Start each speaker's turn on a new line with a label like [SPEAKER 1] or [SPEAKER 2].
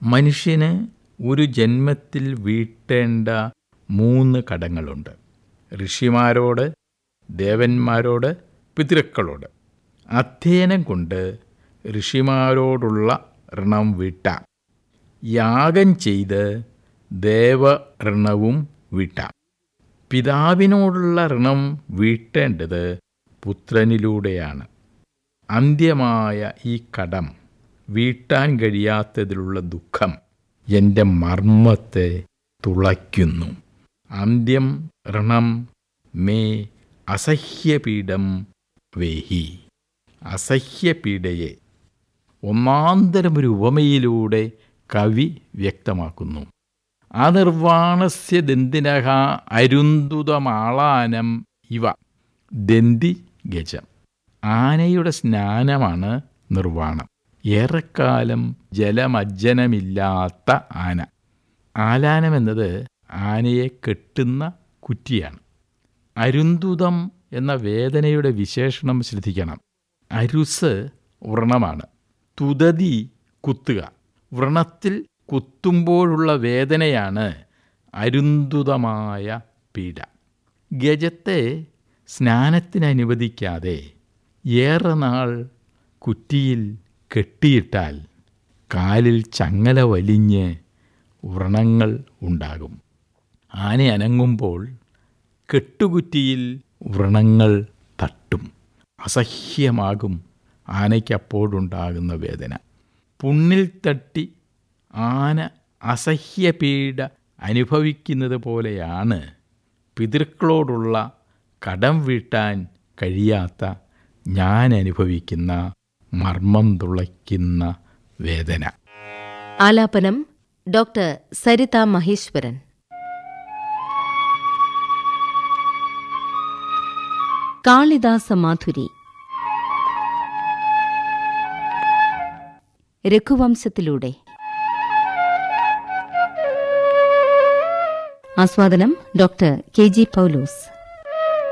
[SPEAKER 1] മനുഷ്യന് ഒരു ജന്മത്തിൽ വീട്ടേണ്ട മൂന്ന് കടങ്ങളുണ്ട് ഋഷിമാരോട് ദേവന്മാരോട് പിതൃക്കളോട് അധ്യയനം കൊണ്ട് ഋഷിമാരോടുള്ള ഋണം വീട്ടാം യാഗം ചെയ്ത് ദേവഋണവും വീട്ടാം പിതാവിനോടുള്ള ഋണം വീട്ടേണ്ടത് പുത്രനിലൂടെയാണ് അന്ത്യമായ ഈ കടം വീട്ടാൻ കഴിയാത്തതിലുള്ള ദുഃഖം എൻ്റെ മർമ്മത്തെ തുളയ്ക്കുന്നു അന്ത്യം ഋണം മേ അസഹ്യപീഠം വേഹി അസഹ്യപീഡയെ ഒന്നാന്തരമൊരു ഉപമയിലൂടെ കവി വ്യക്തമാക്കുന്നു അനിർവാണസ്യ ദന്തിനഹ അരുന്തുതമാളാനം ഇവ ദന്തി ഗജം ആനയുടെ സ്നാനമാണ് നിർവാണം ഏറെക്കാലം ജലമജ്ജനമില്ലാത്ത ആന ആലാനം എന്നത് ആനയെ കെട്ടുന്ന കുറ്റിയാണ് അരുന്തുതം എന്ന വേദനയുടെ വിശേഷണം ശ്രദ്ധിക്കണം അരുസ് വ്രണമാണ് തുതതി കുത്തുക വ്രണത്തിൽ കുത്തുമ്പോഴുള്ള വേദനയാണ് അരുന്തുതമായ പീഡ ഗജത്തെ സ്നാനത്തിന് അനുവദിക്കാതെ ഏറെ നാൾ കുറ്റിയിൽ കെട്ടിയിട്ടാൽ കാലിൽ ചങ്ങല വലിഞ്ഞ് വ്രണങ്ങൾ ഉണ്ടാകും ആന അനങ്ങുമ്പോൾ കെട്ടുകുറ്റിയിൽ വ്രണങ്ങൾ തട്ടും അസഹ്യമാകും ആനയ്ക്കപ്പോഴുണ്ടാകുന്ന വേദന പുണ്ണിൽ തട്ടി ആന അസഹ്യപീഡ അനുഭവിക്കുന്നത് പോലെയാണ് പിതൃക്കളോടുള്ള കടം വീട്ടാൻ കഴിയാത്ത ഞാൻ അനുഭവിക്കുന്ന മർമ്മം തുളയ്ക്കുന്ന വേദന
[SPEAKER 2] ആലാപനം ഡോക്ടർ സരിത മഹേശ്വരൻ കാളിദാസ മാധുരി രഘുവംശത്തിലൂടെ ആസ്വാദനം ഡോക്ടർ കെ ജി പൗലോസ്